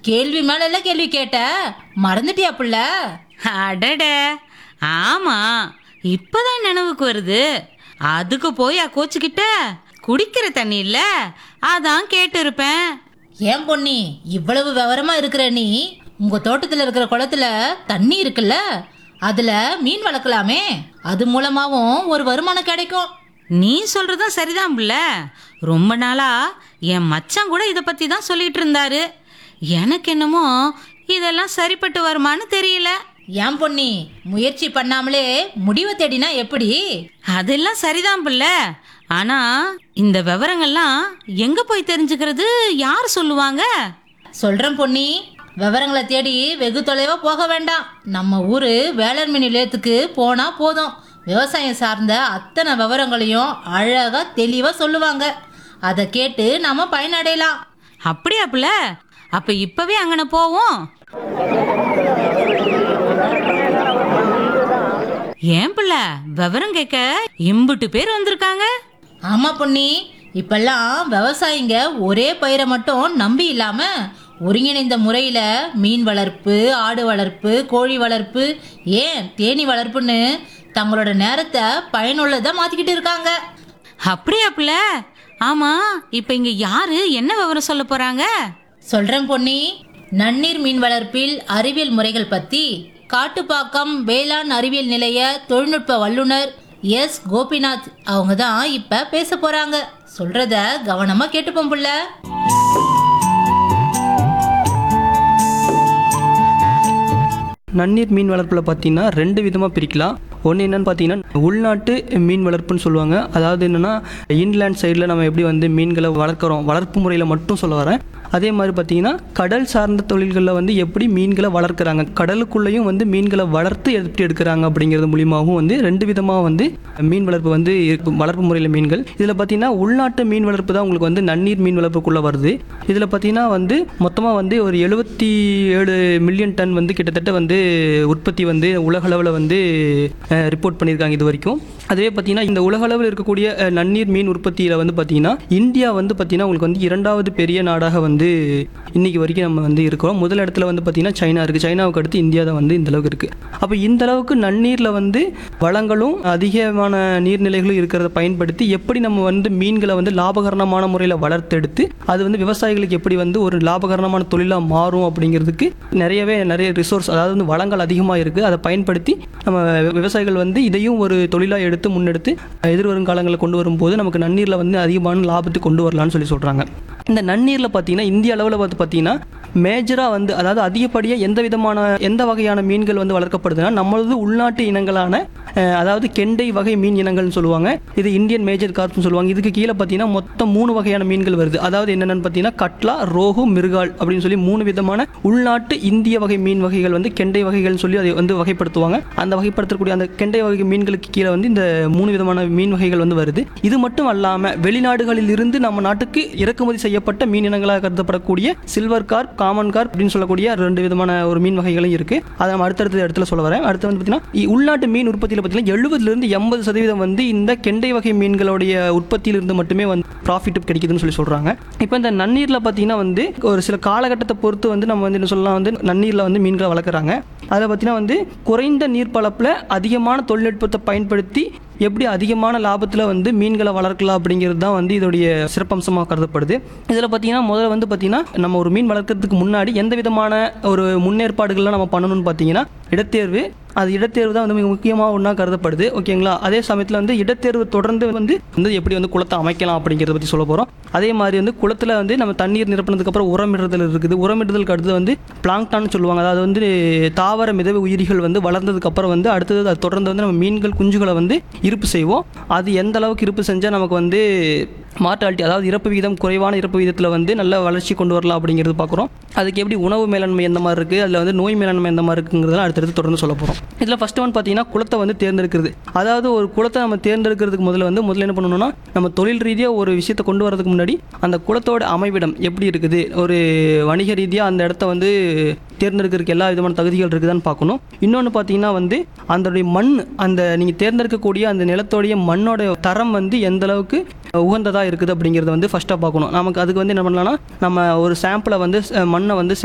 கேள்வி மேல எல்லாம் கேள்வி கேட்ட மறந்துட்டியா புள்ள அடட ஆமா இப்பதான் நினைவுக்கு வருது அதுக்கு போய் கோச்சுக்கிட்ட குடிக்கிற தண்ணி இல்ல அதான் கேட்டு இருப்பேன் ஏன் பொன்னி இவ்வளவு விவரமா இருக்கிற நீ உங்க தோட்டத்துல இருக்கிற குளத்துல தண்ணி இருக்குல்ல அதுல மீன் வளர்க்கலாமே அது மூலமாவும் ஒரு வருமானம் கிடைக்கும் நீ சொல்றதும் சரிதான் புள்ள ரொம்ப நாளா என் மச்சான் கூட இதை பத்தி தான் சொல்லிட்டு இருந்தாரு எனக்கு என்னமோ இதெல்லாம் சரிப்பட்டு வருமான்னு தெரியல ஏன் பொன்னி முயற்சி பண்ணாமலே முடிவை தேடினா எப்படி அதெல்லாம் சரிதான் புள்ள ஆனா இந்த விவரங்கள்லாம் எங்க போய் தெரிஞ்சுக்கிறது யார் சொல்லுவாங்க சொல்றேன் பொன்னி விவரங்களை தேடி வெகு தொலைவா போக வேண்டாம் நம்ம ஊரு வேளாண்மை நிலையத்துக்கு போனா போதும் விவசாயம் சார்ந்த அத்தனை விவரங்களையும் அழகா தெளிவா சொல்லுவாங்க அதை கேட்டு நாம பயனடையலாம் அப்படியா புள்ள அப்ப இப்பவே அங்கன போவோம் ஏன் புள்ள விவரம் கேட்க இம்புட்டு பேர் வந்திருக்காங்க ஆமா பொன்னி இப்பெல்லாம் விவசாயிங்க ஒரே பயிரை மட்டும் நம்பி இல்லாம ஒருங்கிணைந்த முறையில மீன் வளர்ப்பு ஆடு வளர்ப்பு கோழி வளர்ப்பு ஏன் தேனி வளர்ப்புன்னு தங்களோட நேரத்தை பயனுள்ளதா மாத்திக்கிட்டு இருக்காங்க அப்படியா புள்ள ஆமா இப்ப இங்க யாரு என்ன விவரம் சொல்ல போறாங்க சொல்றேன் பொன்னி நன்னீர் மீன் வளர்ப்பில் அறிவியல் முறைகள் பத்தி காட்டுப்பாக்கம் வேளாண் அறிவியல் நிலைய தொழில்நுட்ப வல்லுனர் எஸ் கோபிநாத் அவங்க தான் இப்ப பேச போறாங்க சொல்றத கவனமா கேட்டுப்போம் புள்ள நன்னீர் மீன் வளர்ப்பில் பார்த்தீங்கன்னா ரெண்டு விதமாக பிரிக்கலாம் ஒன்று என்னன்னு பார்த்தீங்கன்னா உள்நாட்டு மீன் வளர்ப்புன்னு சொல்லுவாங்க அதாவது என்னென்னா இன்லேண்ட் சைடில் நம்ம எப்படி வந்து மீன்களை வளர்க்குறோம் வளர்ப்பு முறையில் மட்டும் சொல்ல வரேன் அதே மாதிரி பார்த்தீங்கன்னா கடல் சார்ந்த தொழில்களில் வந்து எப்படி மீன்களை வளர்க்குறாங்க கடலுக்குள்ளேயும் வந்து மீன்களை வளர்த்து எப்படி எடுக்கிறாங்க அப்படிங்கிறது மூலியமாகவும் வந்து ரெண்டு விதமாக வந்து மீன் வளர்ப்பு வந்து இருக்கு வளர்ப்பு முறையில் மீன்கள் இதில் பார்த்தீங்கன்னா உள்நாட்டு மீன் வளர்ப்பு தான் உங்களுக்கு வந்து நன்னீர் மீன் வளர்ப்புக்குள்ளே வருது இதில் பார்த்தீங்கன்னா வந்து மொத்தமாக வந்து ஒரு எழுபத்தி ஏழு மில்லியன் டன் வந்து கிட்டத்தட்ட வந்து உற்பத்தி வந்து உலகளவில் வந்து ரிப்போர்ட் பண்ணியிருக்காங்க இது வரைக்கும் அதுவே பார்த்தீங்கன்னா இந்த உலகளவில் இருக்கக்கூடிய அஹ், நன்னீர் மீன் உற்பத்தியில் வந்து பார்த்தீங்கன்னா இந்தியா வந்து பார்த்தீங்கன்னா உங்களுக்கு வந்து இரண்டாவது பெரிய நாடாக வந்து இன்னைக்கு வரைக்கும் நம்ம வந்து இருக்கிறோம் முதல் இடத்துல வந்து பார்த்தீங்கன்னா சைனா இருக்குது சைனாவுக்கு அடுத்து இந்தியா தான் வந்து இந்த அளவுக்கு இருக்குது அப்போ இந்த அளவுக்கு நன்னீரில் வந்து வளங்களும் அதிகமான நீர்நிலைகளும் இருக்கிறத பயன்படுத்தி எப்படி நம்ம வந்து மீன்களை வந்து லாபகரணமான முறையில் வளர்த்தெடுத்து அது வந்து விவசாயிகளுக்கு எப்படி வந்து ஒரு லாபகரணமான தொழிலாக மாறும் அப்படிங்கிறதுக்கு நிறையவே நிறைய ரிசோர்ஸ் அதாவது வந்து வளங்கள் அதிகமாக இருக்குது அதை பயன்படுத்தி நம்ம விவசாயிகள் வந்து இதையும் ஒரு தொழிலாக எடுத்து முன்னெடுத்து எதிர்வரும் காலங்களில் கொண்டு வரும்போது நமக்கு நன்னீரில் வந்து அதிகமான லாபத்தை கொண்டு வரலாம்னு சொல்லி சொல்கிறாங்க இந்த நன்னீரில் பார்த்தீங்கன்னா இந்திய அளவில் பார்த்து பார்த்தீங்கன்னா மேஜராக வந்து அதாவது அதிகப்படியாக எந்த விதமான எந்த வகையான மீன்கள் வந்து வளர்க்கப்படுதுன்னா நம்மளது உள்நாட்டு இனங்களான அஹ், அதாவது கெண்டை வகை மீன் இனங்கள்னு சொல்லுவாங்க இது இந்தியன் மேஜர் கார்ப்னு சொல்லுவாங்க இதுக்கு கீழே பார்த்தீங்கன்னா மொத்தம் மூணு வகையான மீன்கள் வருது அதாவது என்னென்னு பார்த்தீங்கன்னா கட்லா ரோகு மிருகால் அப்படின்னு சொல்லி மூணு விதமான உள்நாட்டு இந்திய வகை மீன் வகைகள் வந்து கெண்டை வகைகள்னு சொல்லி அதை வந்து வகைப்படுத்துவாங்க அந்த வகைப்படுத்தக்கூடிய அந்த கெண்டை வகை மீன்களுக்கு கீழே வந்து இந்த மூணு விதமான மீன் வகைகள் வந்து வருது இது மட்டும் அல்லாமல் வெளிநாடுகளில் இருந்து நம்ம நாட்டுக்கு இறக்குமதி செய்யப்பட்ட மீன் இனங்களாக கருதப்படக்கூடிய சில்வர் கார்ப் காமன் கார்ப் அப்படின்னு சொல்லக்கூடிய ரெண்டு விதமான ஒரு மீன் வகைகளும் இருக்கு அதை நம்ம அடுத்தடுத்த இடத்துல சொல்ல வரேன் அடுத்து வந்து பார்த்தீங்கன்னா இ- உள்நாட்டு மீன் உற்பத்தியில் பார்த்தீங்கன்னா எழுபதுலேருந்து எண்பது சதவீதம் வந்து இந்த கெண்டை வகை மீன்களுடைய உற்பத்தியிலிருந்து மட்டுமே வந்து ப்ராஃபிட் கிடைக்குதுன்னு சொல்லி சொல்கிறாங்க இப்போ இந்த நன்னீரில் பார்த்தீங்கன்னா வந்து ஒரு சில காலகட்டத்தை பொறுத்து வந்து நம்ம வந்து என்ன சொல்லலாம் வந்து நன்னீரில் வந்து மீன்களை வளர்க்குறாங்க அதில் பார்த்தீங்கன்னா வந்து குறைந்த நீர்ப்பளப்பில் அதிகமான தொழில்நுட்பத்தை பயன்படுத்தி எப்படி அதிகமான லாபத்தில் வந்து மீன்களை வளர்க்கலாம் அப்படிங்கிறது தான் வந்து இதோடைய சிறப்பம்சமாக கருதப்படுது இதில் பார்த்தீங்கன்னா முதல்ல வந்து பார்த்தீங்கன்னா நம்ம ஒரு மீன் வளர்க்கறதுக்கு முன்னாடி எந்த விதமான ஒரு முன்னேற்பாடுகள்லாம் நம்ம பண்ணணும்னு பார்த்தீங்கன்னா இடத்தேர்வு அது இடத்தேர்வு தான் வந்து மிக முக்கியமாக ஒன்றா கருதப்படுது ஓகேங்களா அதே சமயத்தில் வந்து இடத்தேர்வு தொடர்ந்து வந்து வந்து எப்படி வந்து குளத்தை அமைக்கலாம் அப்படிங்கிறத பற்றி சொல்ல போகிறோம் அதே மாதிரி வந்து குளத்தில் வந்து நம்ம தண்ணீர் நிரப்பினதுக்கப்புறம் உரமிடுதல் இருக்குது உரமிடுதலுக்கு அடுத்தது வந்து பிளாங்டான்னு சொல்லுவாங்க அதாவது வந்து தாவர மிதவை உயிரிகள் வந்து வளர்ந்ததுக்கப்புறம் வந்து அடுத்தது அது தொடர்ந்து வந்து நம்ம மீன்கள் குஞ்சுகளை வந்து இருப்பு செய்வோம் அது எந்த அளவுக்கு இருப்பு செஞ்சால் நமக்கு வந்து மார்டாலிட்டி அதாவது இறப்பு விகிதம் குறைவான இறப்பு விகிதத்தில் வந்து நல்ல வளர்ச்சி கொண்டு வரலாம் அப்படிங்கிறது பார்க்குறோம் அதுக்கு எப்படி உணவு மேலாண்மை எந்த மாதிரி இருக்குது அதில் வந்து நோய் மேலாண்மை எந்த மாதிரி இருக்குங்கிறதெல்லாம் அடுத்தடுத்து தொடர்ந்து சொல்ல போகிறோம் இதில் ஃபஸ்ட் ஒன் பார்த்தீங்கன்னா குளத்தை வந்து தேர்ந்தெடுக்கிறது அதாவது ஒரு குளத்தை நம்ம தேர்ந்தெடுக்கிறதுக்கு முதல்ல வந்து முதல்ல என்ன பண்ணணும்னா நம்ம தொழில் ரீதியாக ஒரு விஷயத்தை கொண்டு வரதுக்கு முன்னாடி அந்த குளத்தோட அமைவிடம் எப்படி இருக்குது ஒரு வணிக ரீதியாக அந்த இடத்த வந்து தேர்ந்தெடுக்கிறதுக்கு எல்லா விதமான தகுதிகள் இருக்குதான்னு பார்க்கணும் இன்னொன்று பார்த்தீங்கன்னா வந்து அதோடைய மண் அந்த நீங்கள் தேர்ந்தெடுக்கக்கூடிய அந்த நிலத்தோடைய மண்ணோட தரம் வந்து எந்த அளவுக்கு உகந்ததாக இருக்குது அப்படிங்கிறத வந்து ஃபஸ்ட்டாக பார்க்கணும் நமக்கு அதுக்கு வந்து என்ன பண்ணலாம்னா நம்ம ஒரு சாம்பிளை வந்து அஹ், மண்ணை வந்து